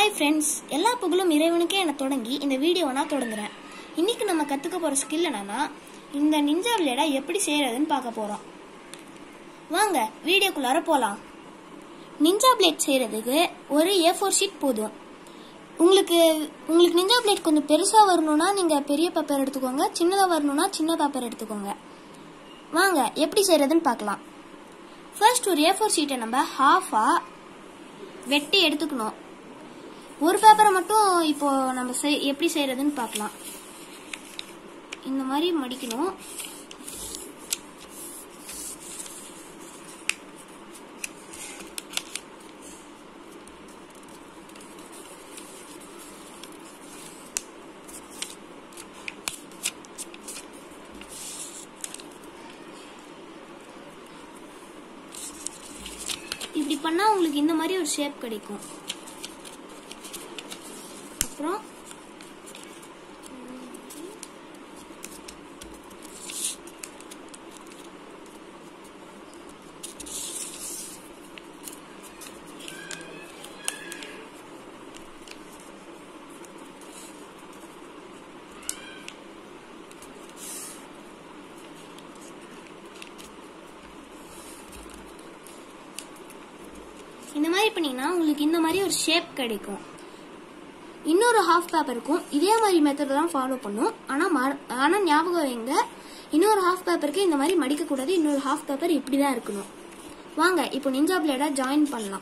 hi friends எல்லா புகழும் இறைவனுக்கே என தொடங்கி இந்த வீடியோவை நான் தொடங்குறேன் இன்னைக்கு நம்ம கற்றுக்க போகிற ஸ்கில் என்னன்னா இந்த நிஞ்சா விளையாட எப்படி செய்யறதுன்னு பார்க்க போகிறோம் வாங்க வீடியோக்குள்ளார போகலாம் நிஞ்சா பிளேட் செய்யறதுக்கு ஒரு ஏ ஃபோர் ஷீட் போதும் உங்களுக்கு உங்களுக்கு நிஞ்சா பிளேட் கொஞ்சம் பெருசாக வரணும்னா நீங்கள் பெரிய பேப்பர் எடுத்துக்கோங்க சின்னதாக வரணும்னா சின்ன பேப்பர் எடுத்துக்கோங்க வாங்க எப்படி செய்யறதுன்னு பார்க்கலாம் ஃபர்ஸ்ட் ஒரு ஏ ஃபோர் ஷீட்டை நம்ம ஹாஃபாக வெட்டி எடுத்துக்கணும் ஒரு பேப்பரை மட்டும் இப்போ நம்ம செய்- எப்படி செய்யறதுன்னு பார்க்கலாம் இந்த மாதிரி மடிக்கணும் இப்படி பண்ணா உங்களுக்கு இந்த மாதிரி ஒரு ஷேப் கிடைக்கும் அப்புறம் இந்த மாதிரி பண்ணீங்கன்னா உங்களுக்கு இந்த மாதிரி ஒரு ஷேப் கிடைக்கும் இன்னொரு ஹாஃப் பேப்பருக்கும் இதே மாதிரி மெத்தட் தான் ஃபாலோ பண்ணும் ஆனால் மற- ஆனா ஞாபகம் வைங்க இன்னொரு ஹாஃப் பேப்பருக்கு இந்த மாதிரி மடிக்க கூடாது இன்னொரு ஹாஃப் பேப்பர் இப்படி தான் இருக்கணும் வாங்க இப்போ நிஞ்சா பிளேடா ஜாயின் பண்ணலாம்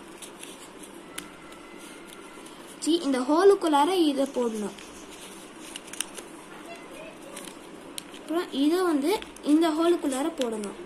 சி இந்த ஹோலுக்குள்ளார இதை போடணும் அப்புறம் இதை வந்து இந்த ஹோலுக்குள்ளார போடணும்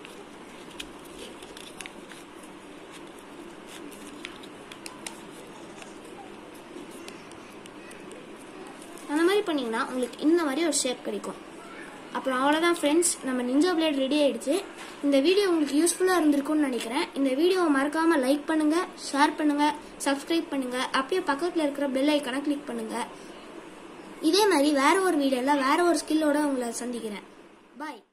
அந்த மாதிரி பண்ணீங்கன்னா உங்களுக்கு இந்த மாதிரி ஒரு ஷேப் கிடைக்கும் அப்புறம் அவ்வளோதான் ஃப்ரெண்ட்ஸ் நம்ம நிஞ்சா பிளேட் ரெடி ஆயிடுச்சு இந்த வீடியோ உங்களுக்கு யூஸ்ஃபுல்லாக இருந்திருக்கும்னு நினைக்கிறேன் இந்த வீடியோவை மறக்காம லைக் பண்ணுங்க ஷேர் பண்ணுங்க சப்ஸ்கிரைப் பண்ணுங்க அப்படியே பக்கத்தில் இருக்கிற பெல் ஐக்கானை கிளிக் பண்ணுங்க இதே மாதிரி வேற ஒரு வீடியோவில் வேற ஒரு ஸ்கில்லோட உங்களை சந்திக்கிறேன் பாய்